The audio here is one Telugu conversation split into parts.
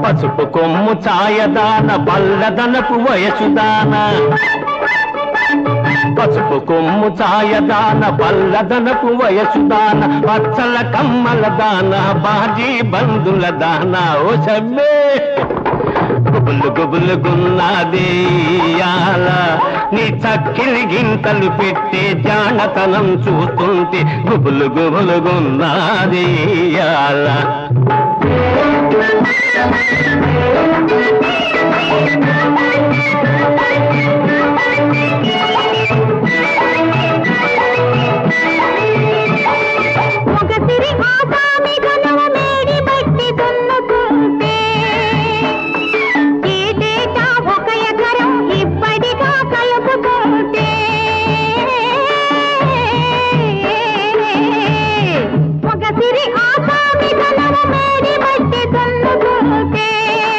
పసుపు కొమ్ము ఛాయదాన పల్లదనపు వయసుదాన పసుపు కొమ్ము ఛాయదాన పల్లదనపు వయసుదాన పచ్చల కమ్మల దాన బాజీ బంధుల దాన ఓ సమ్మే గుబులు గుబులు గున్నాదేయాల నీ చక్కిలి గింతలు పెట్టే జానతనం చూస్తుంటే గుబులు గుబులు గున్నాదేయాల ఒకసిరి ఆసామి ఘనవ మేడి బట్టి దున్నుకుంటే ఏటేటా ఒక ఎకరం ఇప్పటిగా కలుపుకుంటే ఒకసిరి ఆసామి ఘనవ మేడి బట్టి దున్నుకుంటే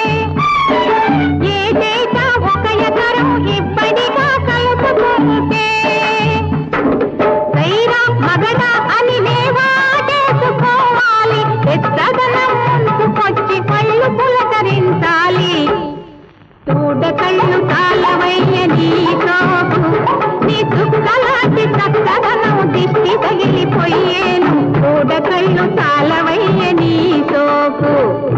ఏటేటా ఒక ఎకరం ఇప్పటిగా కలుపుకుంటే సైరా మగడ అని లేవాటేసుకోవాలి పెద్దదనం ముందుకొచ్చి కళ్ళు పులకరించాలి చూడ కళ్ళు కాలవయ్య నీ సోకు నీ చుక్కలాంటి చక్కదనం దిష్టి తగిలిపోయేను చూడ కళ్ళు కాలవయ్య నీ సోకు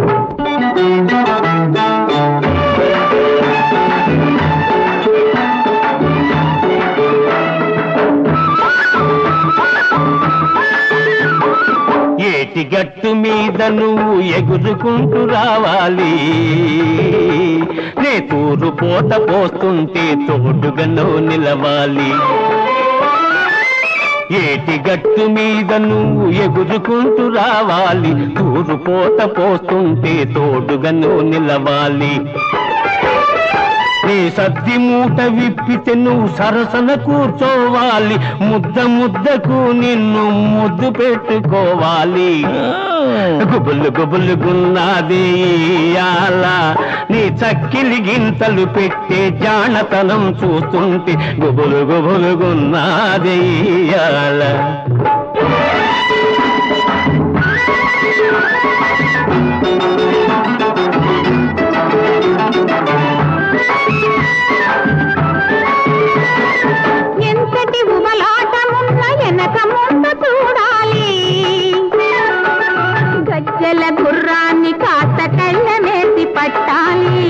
ఏటి గట్టు మీద నువ్వు ఎగురుకుంటూ రావాలి నే తూరు పోత పోస్తుంటే తోడుగా నువ్వు నిలవాలి ఏటి గట్టు మీద నువ్వు ఎగురుకుంటూ రావాలి తూరు పోత పోస్తుంటే తోడుగా నువ్వు నిలవాలి నీ సద్ది మూట విప్పితే నువ్వు సరసన కూర్చోవాలి ముద్ద ముద్దకు నిన్ను ముద్దు పెట్టుకోవాలి గుబులు గుబులు గున్నాది ఇయ్యాల నీ చక్కిలి గింతలు పెట్టే జానతనం చూస్తుంటే గుబులు గుబులు గున్నాది ఇయ్యాల ఎంతటి ఉబలాటమున్న వెనక ముంద చూడాలి గజ్జల గుర్రాన్ని కాస్త కళ్ళమేసి పట్టాలి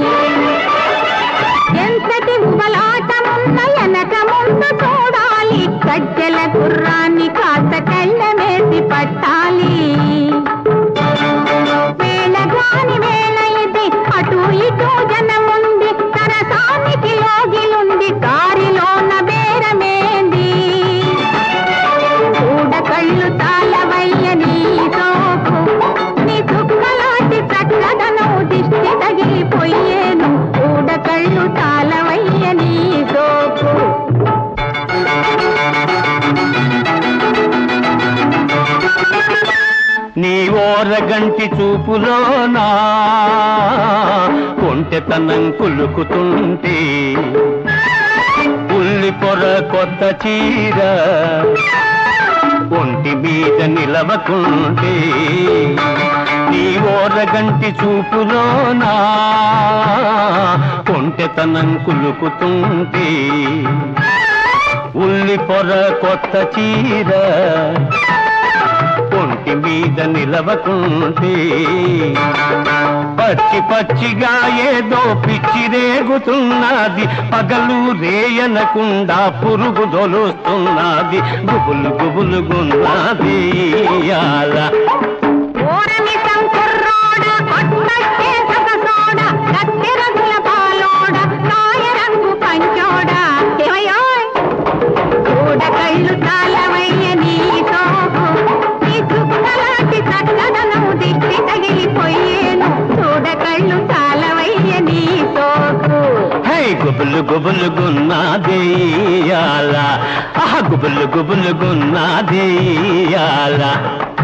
ఎంతటి ఉబలాటమున్న వెనక ముంద చూడాలి గజ్జల గుర్రాన్ని కాస్త కళ్ళమేసి పట్టాలి వేళగాని వేళ ఇది అటు ఇటు జనముంది సరసానికి లోగిలుంది దారిలోన బేరమేంది చూడ కళ్ళు తాళవయ్య నీ సోకు నీ చుక్కలాంటి చక్కదనం దిష్టి తగిలిపోయేను చూడ కళ్ళు తాళవయ్య నీ సోకు నీ ఓరగంటి చూపులోనా కొంటెతనం కులుకుతుంటే ఉల్లి పొర కొత్త చీర ఒంటి మీద నిలవకుంటే నీ ఓరగంటి చూపులోనా కొంటెతనం కులుకుతుంటే ఉల్లి పొర కొత్త చీర ఒంటి మీద నిలవకుంటే పచ్చి పచ్చిగా ఏదో పిచ్చి రేగుతున్నది పగలు రేయనకుండా పురుగు దొలుస్తున్నది గుబులు గుబులు గున్నది ఇయాల. ఓరమి సంకుర్రోడ కొట్టచ్చే సొగసోడ కత్తెరగుల పాలోడ కాయ రంగు పంచోడ ఏమయ్యోయ్ చూడ కళ్ళు తాళవయ్య నీ సోకు నీ చుక్కలాంటి చక్కదనం దిష్టి తగిలిపోయేను చూడ కళ్ళు తాళవయ్య నీ సోకు హై గుబులు గుబులు గున్నది ఇయాల. ఆహా గుబులు గుబులు గున్నది ఇయాల.